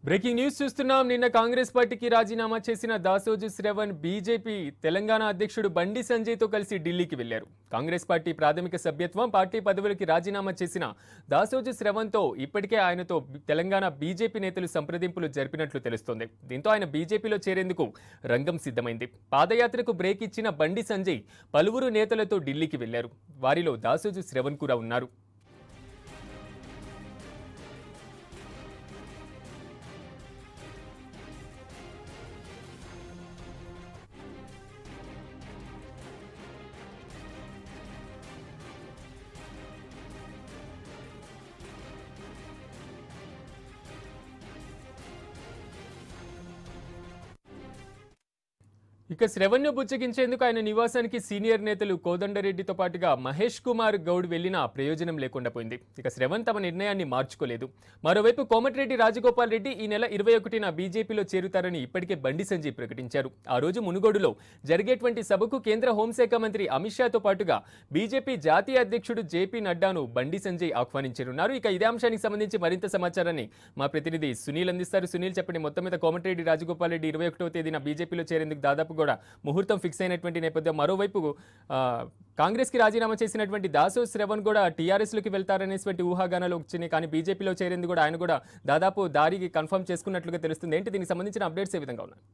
breaking news చూస్తున్నాం నిన్న కాంగ్రెస్ పార్టీకి రాజీనామా చేసిన దాసోజు శ్రవణ్ బీజేపీ తెలంగాణ అధ్యక్షుడు బండి సంజయ్ తో కలిసి ఢిల్లీకి వెళ్లారు కాంగ్రెస్ పార్టీ ప్రాథమిక సభ్యత్వం పార్టీ పదవులకి రాజీనామా చేసిన దాసోజు శ్రవణ్ తో ఇప్పటికే ఆయనతో తెలంగాణ బీజేపీ నేతలు సంప్రదింపులు జరిపినట్లు తెలుస్తోంది దీంతో ఆయన బీజేపీలో చేరేందుకు రంగం సిద్ధమైంది పాదయాత్రకు బ్రేక్ ఇచ్చిన బండి సంజయ్ పలువురు నేతలతో ఢిల్లీకి వెళ్లారు వారిలో దాసోజు శ్రవణ్ కూడా ఉన్నారు ఇక శ్రవణ్ను బుచ్చగించేందుకు ఆయన నివాసానికి సీనియర్ నేతలు కోదండరెడ్డితో పాటుగా మహేష్ కుమార్ గౌడ్ వెళ్లినా ప్రయోజనం లేకుండా పోయింది ఇక శ్రవణ్ తమ నిర్ణయాన్ని మార్చుకోలేదు మరోవైపు కోమటిరెడ్డి రాజగోపాల్ రెడ్డి ఈ నెల ఇరవై ఒకటిన బీజేపీలో చేరుతారని ఇప్పటికే బండి సంజయ్ ప్రకటించారు ఆ రోజు మునుగోడులో జరిగేటువంటి సభకు కేంద్ర హోంశాఖ మంత్రి అమిత్ షాతో పాటుగా బీజేపీ జాతీయ అధ్యక్షుడు జేపీ నడ్డాను బండి సంజయ్ ఆహ్వానించనున్నారు ఇక ఇదే అంశానికి సంబంధించి మరింత సమాచారాన్ని మా ప్రతినిధి సునీల్ అందిస్తారు సునీల్ చెప్పండి మొత్తం మీద కోమటిరెడ్డి రాజగోపాల్ రెడ్డి ఇరవై ఒకటో తేదీన బీజేపీలో చేరేందుకు దాదాపు కూడా ముహూర్తం ఫిక్స్ అయినటువంటి నేపథ్యం మరోవైపు ఆ, కాంగ్రెస్కి రాజీనామా చేసినటువంటి దాసో శ్రవణ్ కూడా టీఆర్ఎస్లోకి వెళ్తారనేటువంటి ఊహాగానాలు వచ్చినాయి కానీ బీజేపీలో చేరేందుకు కూడా ఆయన కూడా దాదాపు దారికి కన్ఫర్మ్ చేసుకున్నట్లుగా తెలుస్తుంది ఏంటి దీనికి సంబంధించిన అప్డేట్స్ ఏ విధంగా ఉన్నాయి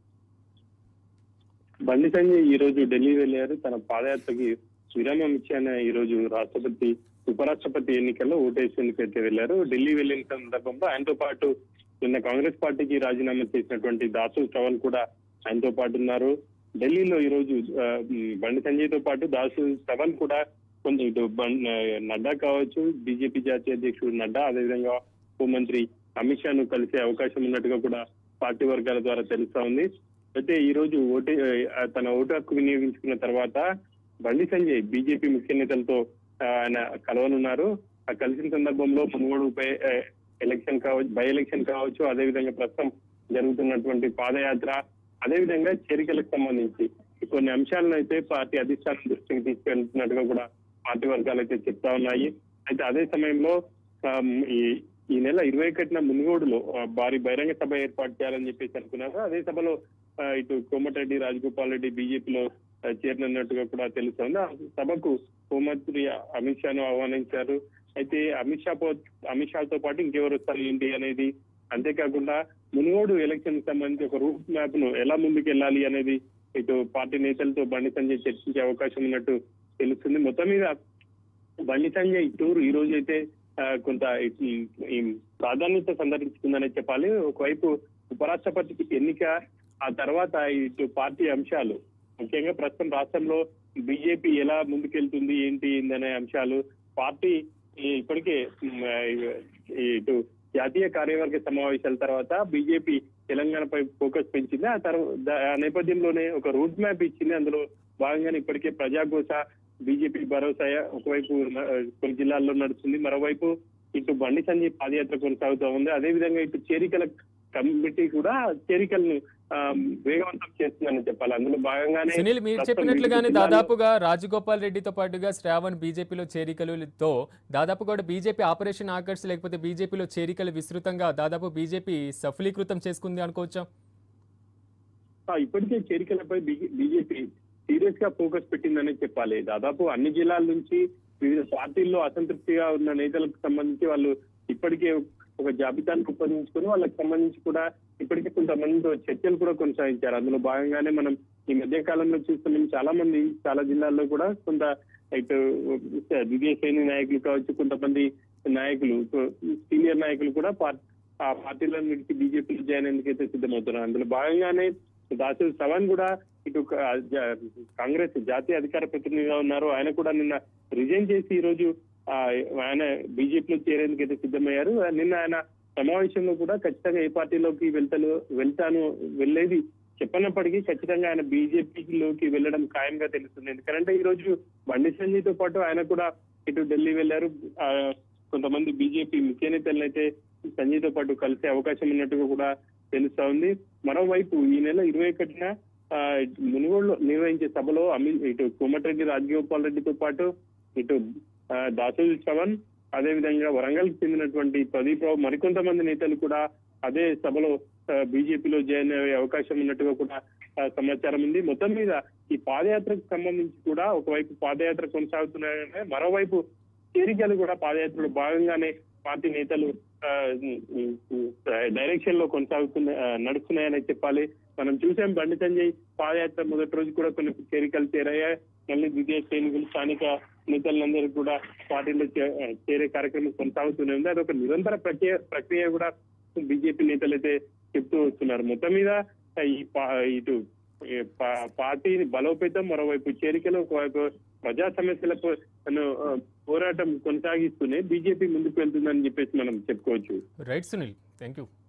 బండి సంజయ్ ఈ రోజు ఢిల్లీ వెళ్లారు తన పాదయాత్రకి విరామం ఇచ్చాన ఈ రోజు రాష్ట్రపతి ఉపరాష్ట్రపతి ఎన్నికల్లో ఓటేసేందుకు అయితే వెళ్లారు ఢిల్లీ వెళ్లిన సందర్భంలో ఆయనతో పాటు నిన్న కాంగ్రెస్ పార్టీకి రాజీనామా చేసినటువంటి దాసు శ్రవణ్ కూడా ఆయనతో పాటు ఉన్నారు ఢిల్లీలో ఈ రోజు ఆ, ఉమ్, బండి సంజయ్ తో పాటు దాసు శ్రవణ్ కూడా కొంచెం ఇటు బం- ఆ, నడ్డా కావచ్చు బీజేపీ జాతీయ అధ్యక్షుడు నడ్డా అదేవిధంగా హోంమంత్రి అమిత్ షాను కలిసే అవకాశం ఉన్నట్టుగా కూడా పార్టీ వర్గాల ద్వారా తెలుస్తా ఉంది అయితే ఈ రోజు ఓటే ఆ, తన ఓటు హక్కు వినియోగించుకున్న తర్వాత బండి సంజయ్ బీజేపీ ముఖ్య నేతలతో ఆ, ఆయన కలవనున్నారు ఆ కలిసిన సందర్భంలో మునుగోడు బై ఆ, ఎలక్షన్ కావచ్చు బై ఎలక్షన్ కావచ్చు అదేవిధంగా ప్రస్తుతం జరుగుతున్నటువంటి పాదయాత్ర అదేవిధంగా చేరికలకు సంబంధించి కొన్ని అంశాలను అయితే పార్టీ అధిష్టానం దృష్టికి తీసుకెళ్తున్నట్టుగా కూడా పార్టీ వర్గాలు అయితే చెప్తా ఉన్నాయి అయితే అదే సమయంలో ఆమ్, ఈ ఈ నెల ఇరవై ఒకటిన మునుగోడులో ఆ, భారీ బహిరంగ సభ ఏర్పాటు చేయాలని చెప్పేసి అనుకున్నారు అదే సభలో ఆ, ఇటు కోమటిరెడ్డి రాజగోపాల్ రెడ్డి బీజేపీలో ఆ, చేరనున్నట్టుగా కూడా తెలుస్తోంది ఆ సభకు హోంమంత్రి అమిత్ షాను ఆహ్వానించారు అయితే అమిత్ షా పో- అమిత్ షాతో పాటు ఇంకెవరు వస్తారు ఏంటి అనేది అంతేకాకుండా మునుగోడు ఎలక్షన్ కి సంబంధించి ఒక రూట్ మ్యాప్ ను ఎలా ముందుకు వెళ్ళాలి అనేది ఇటు పార్టీ నేతలతో బండి సంజయ్ చర్చించే అవకాశం ఉన్నట్టు తెలుస్తుంది మొత్తం మీద బండి సంజయ్ టూర్ ఈ రోజు అయితే ఆ, కొంత ఈ- ఈ ప్రాధాన్యత సందర్శించుకుందనే చెప్పాలి ఒకవైపు ఉపరాష్ట్రపతికి ఎన్నిక ఆ తర్వాత ఇటు పార్టీ అంశాలు ముఖ్యంగా ప్రస్తుతం రాష్ట్రంలో బీజేపీ ఎలా ముందుకెళ్తుంది ఏంటి ఏందనే అంశాలు పార్టీ ఈ- ఇప్పటికే ఉమ్, ఆ, ఇటు జాతీయ కార్యవర్గ సమావేశాల తర్వాత బీజేపీ తెలంగాణపై ఫోకస్ పెంచింది ఆ తర్వాత ఆ నేపథ్యంలోనే ఒక రూట్ మ్యాప్ ఇచ్చింది అందులో భాగంగానే ఇప్పటికే ప్రజాఘోష బీజేపీ భరోసా ఒకవైపు న- కొన్ని జిల్లాల్లో నడుస్తుంది మరోవైపు ఇటు బండి సంజయ్ పాదయాత్ర కొనసాగుతూ ఉంది అదేవిధంగా ఇటు చేరికల కమిటీ కూడా చేరికలను ఆ, వేగవంతం చేస్తుందని చెప్పాలి అందులో భాగంగానే సునీల్ మీరు ప్రస్తుతం చెప్పినట్లుగానే వివిధ జిల్లాల్లో- దాదాపుగా రాజగోపాల్ రెడ్డితో పాటుగా శ్రావణ్ బీజేపీలో చేరికలతో దాదాపు కూడా బీజేపీ ఆపరేషన్ ఆకర్ష్ లేకపోతే బీజేపీలో చేరికలు విస్తృతంగా దాదాపు బీజేపీ సఫలీకృతం చేసుకుంది అనుకోవచ్చా ఆ, ఇప్పటికే చేరికలపై బీజేపీ సీరియస్ గా ఫోకస్ పెట్టిందనే చెప్పాలి దాదాపు అన్ని జిల్లాల నుంచి వివిధ పార్టీల్లో అసంతృప్తిగా ఉన్న నేతలకు సంబంధించి వాళ్ళు ఇప్పటికే ఒక జాబితాను రూపొందించుకుని వాళ్ళకి సంబంధించి కూడా ఇప్పటికే కొంతమందితో చర్చలు కూడా కొనసాగించారు అందులో భాగంగానే మనం ఈ మధ్య కాలంలో చూస్తున్నాం చాలా మంది చాలా జిల్లాల్లో కూడా కొంత ఇటు ద్వితీయ శ్రేణి నాయకులు కావచ్చు కొంతమంది నాయకులు సీనియర్ నాయకులు కూడా పార్టీ ఆ పార్టీలను విడిచి బీజేపీలో జాయిన్ అయ్యేందుకైతే సిద్ధమవుతున్నారు అందులో భాగంగానే దాసు సవన్ కూడా ఇటు క- జ- కాంగ్రెస్ జాతీయ అధికార ప్రతినిధిగా ఉన్నారు ఆయన కూడా నిన్న రిజైన్ చేసి ఈ రోజు ఆ, ఆయన బీజేపీలో చేరేందుకు అయితే సిద్ధమయ్యారు నిన్న ఆయన సమావేశంలో కూడా ఖచ్చితంగా ఏ పార్టీలోకి వెళ్తాను వెళ్తాను వెళ్ళేది చెప్పనప్పటికీ ఖచ్చితంగా ఆయన బీజేపీలోకి వెళ్ళడం ఖాయంగా తెలుస్తుంది ఎందుకంటే ఈ రోజు బండి సంజయ్ తో పాటు ఆయన కూడా ఇటు ఢిల్లీ వెళ్లారు ఆ, కొంతమంది బీజేపీ ముఖ్య నేతలను అయితే సంజయ్ తో పాటు కలిసే అవకాశం ఉన్నట్టుగా కూడా తెలుస్తా ఉంది మరోవైపు ఈ నెల ఇరవై ఒకటిన ఆ, మునుగోడులో నిర్వహించే సభలో అమిత్ ఇటు కోమటిరెడ్డి రాజగోపాల్ రెడ్డితో పాటు ఇటు ఆ, దాసోజు శ్రవణ్ అదేవిధంగా వరంగల్ కి చెందినటువంటి ప్రదీప్ రావు మరికొంతమంది నేతలు కూడా అదే సభలో బీజేపీలో జాయిన్ అయ్యే అవకాశం ఉన్నట్టుగా కూడా ఆ, సమాచారం ఉంది మొత్తం మీద ఈ పాదయాత్రకు సంబంధించి కూడా ఒకవైపు పాదయాత్ర కొనసాగుతున్నాయనే మరోవైపు చేరికలు కూడా పాదయాత్రలో భాగంగానే పార్టీ నేతలు డైరెక్షన్ లో కొనసాగుతున్న ఆ, నడుస్తున్నాయని చెప్పాలి మనం చూసాం బండి సంజయ్ పాదయాత్ర మొదటి రోజు కూడా కొన్ని చేరికలు చేరాయి మళ్ళీ ద్వితీయ సైనికులు స్థానిక నేతలందరూ కూడా పార్టీలో చే- ఆ, చేరే కార్యక్రమం కొనసాగుతూనే ఉంది అదొక నిరంతర ప్రక్రియ ప్రక్రియ కూడా బీజేపీ నేతలు అయితే చెప్తూ వస్తున్నారు మొత్తం మీద ఆ, ఈ పా- ఇటు ఈ పా- పార్టీని బలోపేతం మరోవైపు చేరికలు ఒకవైపు ప్రజా సమస్యలకు అను, ఆ, పోరాటం కొనసాగిస్తూనే బీజేపీ ముందుకు వెళ్తుందని చెప్పేసి మనం చెప్పుకోవచ్చు రైట్ సునీల్ థ్యాంక్ యూ